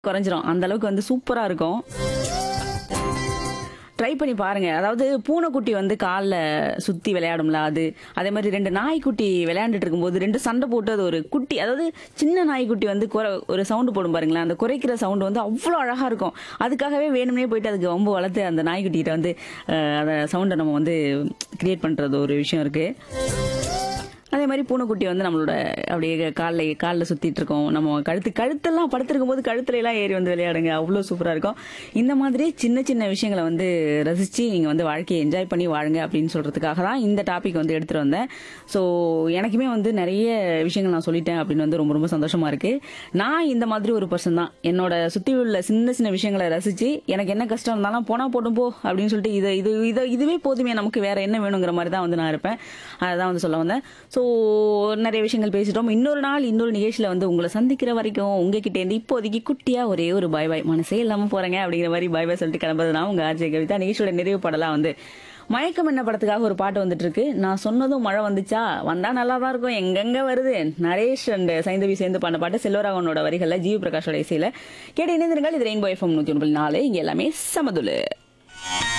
குறைஞ்சிரும் அந்த அளவுக்கு வந்து சூப்பரா இருக்கும் ட்ரை பண்ணி பாருங்க அதாவது பூனைக்குட்டி வந்து காலில் சுத்தி விளையாடும்ல அது அதே மாதிரி ரெண்டு நாய்க்குட்டி விளையாண்டுட்டு இருக்கும்போது ரெண்டு சண்டை போட்டு அது ஒரு குட்டி அதாவது சின்ன நாய்க்குட்டி வந்து குறை ஒரு சவுண்டு போடும் பாருங்களேன் அந்த குறைக்கிற சவுண்டு வந்து அவ்வளோ அழகா இருக்கும் அதுக்காகவே வேணும்னே போயிட்டு அதுக்கு வம்பு வளர்த்து அந்த நாய்க்குட்டிகிட்ட வந்து அஹ், அந்த சவுண்டை நம்ம வந்து கிரியேட் பண்றது ஒரு விஷயம் இருக்கு அதே மாதிரி பூனைக்குட்டி வந்து நம்மளோட அப்படியே காலில் காலில் சுத்திட்டு இருக்கோம் நம்ம கழுத்து கழுத்தெல்லாம் படுத்திருக்கும் போது கழுத்துல எல்லாம் ஏறி வந்து விளையாடுங்க அவ்வளோ சூப்பரா இருக்கும் இந்த மாதிரி சின்ன சின்ன விஷயங்களை வந்து ரசிச்சு நீங்க வந்து வாழ்க்கையை என்ஜாய் பண்ணி வாழுங்க அப்படின்னு சொல்றதுக்காக தான் இந்த டாபிக் வந்து எடுத்துட்டு வந்தேன் ஸோ எனக்குமே வந்து நிறைய விஷயங்கள் நான் சொல்லிட்டேன் அப்படின்னு வந்து ரொம்ப ரொம்ப சந்தோஷமா இருக்கு நான் இந்த மாதிரி ஒரு பர்சன் தான் என்னோட சுத்தி உள்ள சின்ன சின்ன விஷயங்களை ரசிச்சு எனக்கு என்ன கஷ்டம் இருந்தாலும் போனா போட்டும் போ அப்படின்னு சொல்லிட்டு இது இது இது இதுவே போதுமே நமக்கு வேற என்ன வேணுங்கிற மாதிரி தான் வந்து நான் இருப்பேன் அதான் வந்து சொல்ல வந்தேன் ஸோ நிறைய விஷயங்கள் பேசிட்டோம் இன்னொரு நாள் இன்னொரு நிகழ்ச்சியில வந்து உங்களை சந்திக்கிற வரைக்கும் உங்ககிட்ட இருந்து இப்போதைக்கு குட்டியா ஒரே ஒரு பாய் பாய் மனசே இல்லாம போறேங்க அப்படிங்கிற மாதிரி பாய் பாய் சொல்லிட்டு கிளம்புறது நான் உங்க ஆர்ஜே கவிதா நிகழ்ச்சியோட நிறைவு படலாம் வந்து மயக்கம் என்ன படத்துக்காக ஒரு பாட்டு வந்துட்டு இருக்கு நான் சொன்னதும் மழை வந்துச்சா வந்தா நல்லா தான் இருக்கும் எங்கெங்க வருது நரேஷ் அண்ட் சைந்தவி சேர்ந்து பண்ண பாட்டு செல்வராகவனோட வரிகள்ல ஜீவ பிரகாஷோட இசையில கேட்டு இணைந்திருங்கள் இது ரெயின்போ எஃப்எம் நூத்தி ஒன்று நாலு இங்க எல்லாமே சமதுலு